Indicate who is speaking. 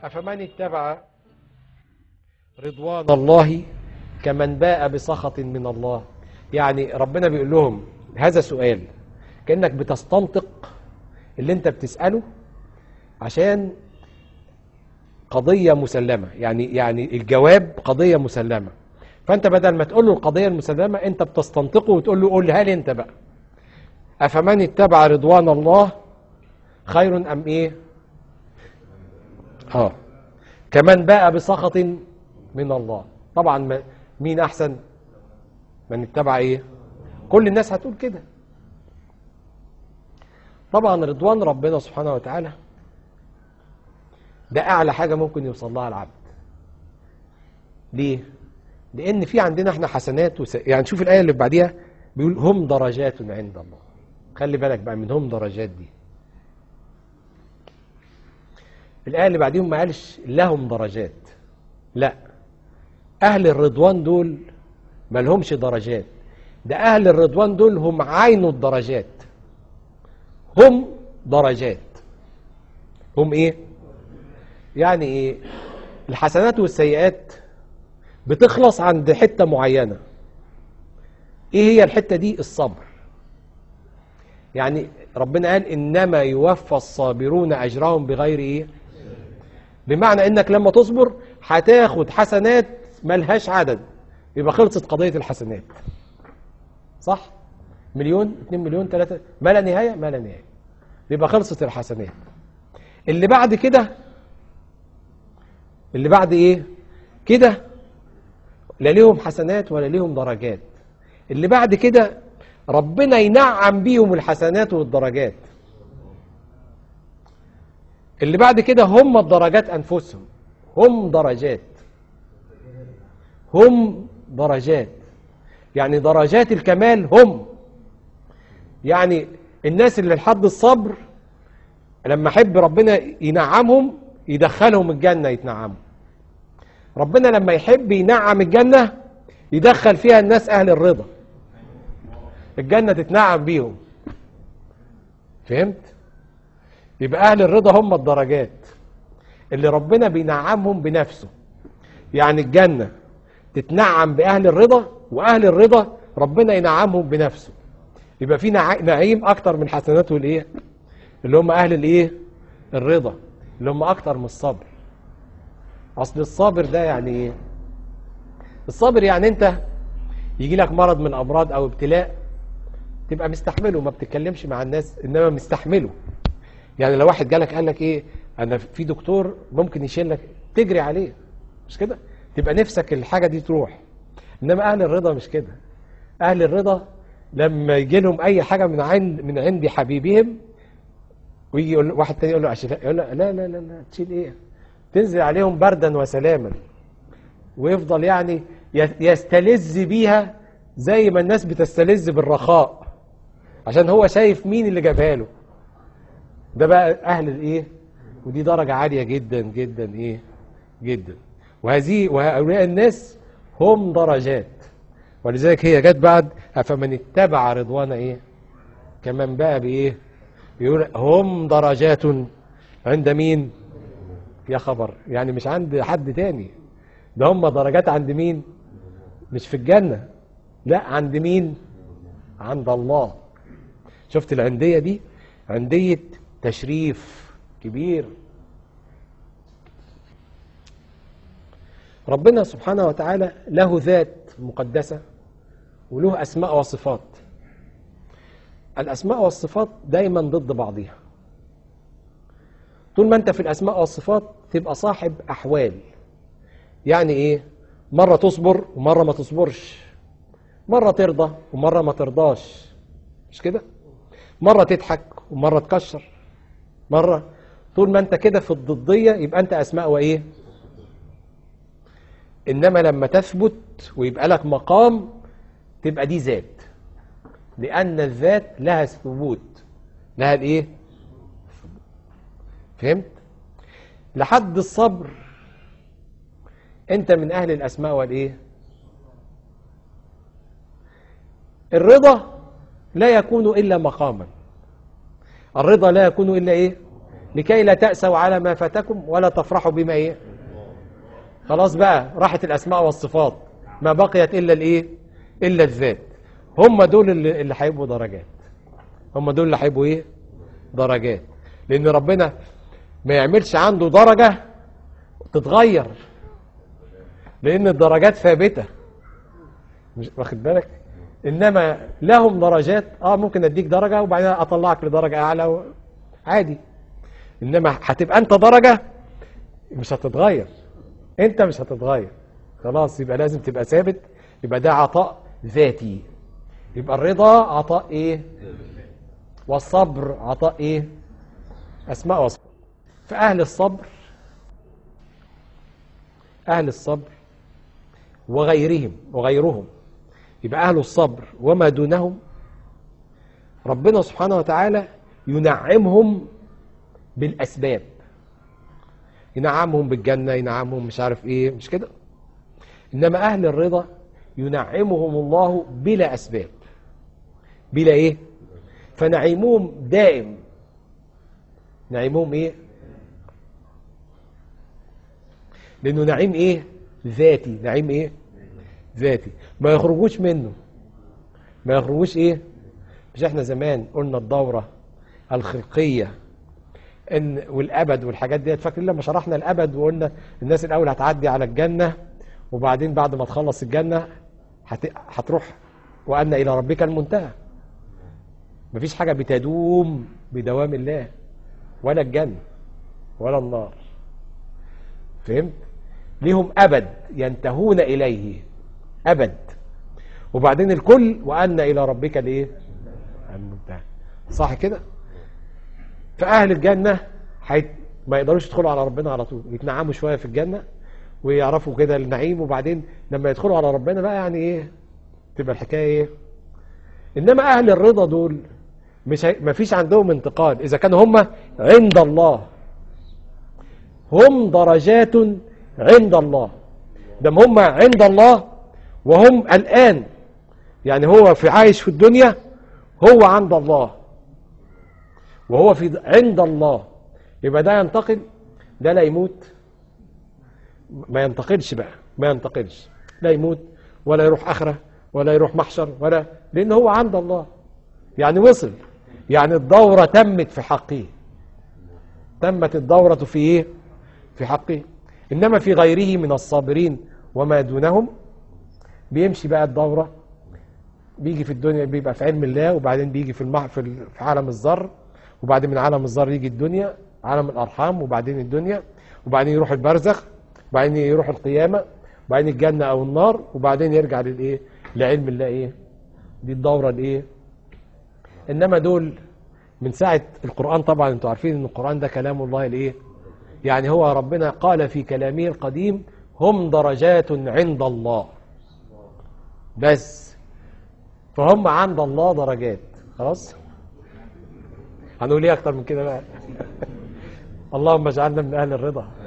Speaker 1: أفمن اتبع رضوان الله كمن باء بسخط من الله يعني ربنا بيقول لهم هذا سؤال كأنك بتستنطق اللي انت بتسأله عشان قضية مسلمة يعني يعني الجواب قضية مسلمة فانت بدل ما تقول له القضية المسلمة انت بتستنطقه وتقول له قولها لي انت بقى أفمن اتبع رضوان الله خير أم إيه اه كمن باء بسخط من الله طبعا ما- مين أحسن من اتبع إيه كل الناس هتقول كده طبعا رضوان ربنا سبحانه وتعالى ده أعلى حاجة ممكن يوصل لها العبد ليه لأن في عندنا احنا حسنات وس... يعني شوف الآية اللي بعديها بيقول هم درجات عند الله خلي بالك بقى من هم درجات دي الآية اللي بعديهم ما قالش لهم درجات لا أهل الرضوان دول ما لهمش درجات ده أهل الرضوان دول هم عين الدرجات هم درجات هم إيه يعني إيه الحسنات والسيئات بتخلص عند حتة معينة إيه هي الحتة دي الصبر يعني ربنا قال إنما يوفى الصابرون أجرهم بغير إيه بمعنى إنك لما تصبر هتاخد حسنات ملهاش عدد يبقى خلصت قضية الحسنات صح مليون اتنين مليون تلاتة ما لا نهاية ما لا نهاية يبقى خلصت الحسنات اللي بعد كده اللي بعد ايه كده لا ليهم حسنات ولا ليهم درجات اللي بعد كده ربنا ينعم بيهم الحسنات والدرجات اللي بعد كده هم الدرجات انفسهم هم درجات هم درجات يعني درجات الكمال هم يعني الناس اللي لحد الصبر لما احب ربنا ينعمهم يدخلهم الجنه يتنعموا ربنا لما يحب ينعم الجنه يدخل فيها الناس اهل الرضا الجنه تتنعم بيهم فهمت يبقى اهل الرضا هم الدرجات اللي ربنا بينعمهم بنفسه يعني الجنه تتنعم باهل الرضا واهل الرضا ربنا ينعمهم بنفسه يبقى في نع- نعيم اكتر من حسناته الايه اللي هم اهل الايه الرضا اللي هم اكتر من الصبر اصل الصابر ده يعني ايه الصابر يعني انت يجي لك مرض من الامراض او ابتلاء تبقى مستحمله ما بتتكلمش مع الناس انما مستحمله يعني لو واحد جالك قال لك ايه انا في دكتور ممكن يشيلك تجري عليه مش كده تبقى نفسك الحاجه دي تروح انما اهل الرضا مش كده اهل الرضا لما يجي لهم اي حاجه من عند من عند حبيبهم ويجي يقول واحد تاني يقول له أشيل يقول له لا لا لا لا تشيل ايه تنزل عليهم بردا وسلاما ويفضل يعني يس- يستلذ بيها زي ما الناس بتستلذ بالرخاء عشان هو شايف مين اللي جابها له ده بقى اهل الايه ودي درجه عاليه جدا جدا ايه جدا وهذه وهؤلاء الناس هم درجات ولذلك هي جت بعد افمن اتبع رضوان ايه كمان بقى بايه يقول هم درجات عند مين يا خبر يعني مش عند حد تاني ده هم درجات عند مين مش في الجنة لا عند مين عند الله شفت العندية دي عندية تشريف كبير ربنا سبحانه وتعالى له ذات مقدسة وله أسماء وصفات الأسماء والصفات دايما ضد بعضها طول ما أنت في الأسماء والصفات تبقى صاحب أحوال يعني إيه مرة تصبر ومرة ما تصبرش مرة ترضى ومرة ما ترضاش مش كده مرة تضحك ومرة تكشر مرة طول ما أنت كده في الضدية يبقى أنت أسماء وإيه إنما لما تثبت ويبقى لك مقام تبقى دي ذات لأن الذات لها ثبوت لها الإيه؟ فهمت؟ لحد الصبر أنت من أهل الأسماء والإيه؟ الرضا لا يكون إلا مقاما الرضا لا يكون إلا إيه؟ لكي لا تأسوا على ما فاتكم ولا تفرحوا بما ايه خلاص بقى راحت الاسماء والصفات ما بقيت الا الايه الا الذات هم دول اللي اللي هيبقوا درجات هم دول اللي هيبقوا ايه درجات لان ربنا ما يعملش عنده درجة تتغير لان الدرجات ثابتة مش واخد بالك انما لهم درجات اه ممكن اديك درجة وبعدين اطلعك لدرجة اعلى و... عادي انما هتبقى انت درجة مش هتتغير انت مش هتتغير خلاص يبقى لازم تبقى ثابت يبقى ده عطاء ذاتي يبقى الرضا عطاء ايه والصبر عطاء ايه اسماء وصفات فاهل الصبر اهل الصبر وغيرهم وغيرهم يبقى اهل الصبر وما دونهم ربنا سبحانه وتعالى ينعمهم بالاسباب ينعمهم بالجنة ينعمهم مش عارف ايه مش كده انما اهل الرضا ينعمهم الله بلا اسباب بلا ايه فنعيمهم دائم نعيمهم ايه لانه نعيم ايه ذاتي نعيم ايه ذاتي ما يخرجوش منه ما يخرجوش ايه مش احنا زمان قلنا الدورة الخلقية ان والابد والحاجات ديت فاكرين لما شرحنا الابد وقلنا الناس الاول هتعدي على الجنة وبعدين بعد ما تخلص الجنة هت- هتروح وان الى ربك المنتهى مفيش حاجة بتدوم بدوام الله ولا الجنة ولا النار فهمت ليهم أبد ينتهون إليه أبد وبعدين الكل وأن إلى ربك الإيه المنتهى صح كده فأهل الجنة حيت ما يقدروش يدخلوا على ربنا على طول يتنعموا شوية في الجنة ويعرفوا كده النعيم وبعدين لما يدخلوا على ربنا بقى يعني ايه تبقى الحكاية ايه انما اهل الرضا دول مش هي... ما فيش عندهم انتقال اذا كانوا هم عند الله هم درجات عند الله دم هم عند الله وهم الآن يعني هو في عايش في الدنيا هو عند الله وهو في عند الله يبقى ده ينتقل ده لا يموت ما ينتقلش بقى ما ينتقلش لا يموت ولا يروح آخرة ولا يروح محشر ولا لأن هو عند الله يعني وصل يعني الدورة تمت في حقه تمت الدورة في ايه في حقه انما في غيره من الصابرين وما دونهم بيمشي بقى الدورة بيجي في الدنيا بيبقى في علم الله وبعدين بيجي في المح في ال- في عالم الذر وبعدين من عالم الذر يجي الدنيا عالم الارحام وبعدين الدنيا وبعدين يروح البرزخ وبعدين يروح القيامة وبعدين الجنة او النار وبعدين يرجع للايه لعلم الله ايه دي الدورة الايه انما دول من ساعة القرآن طبعا انتوا عارفين ان القرآن ده كلام الله الايه يعني هو ربنا قال في كلامه القديم هم درجات عند الله بس فهم عند الله درجات خلاص هنقول ايه اكتر من كده بقى اللهم اجعلنا من اهل الرضا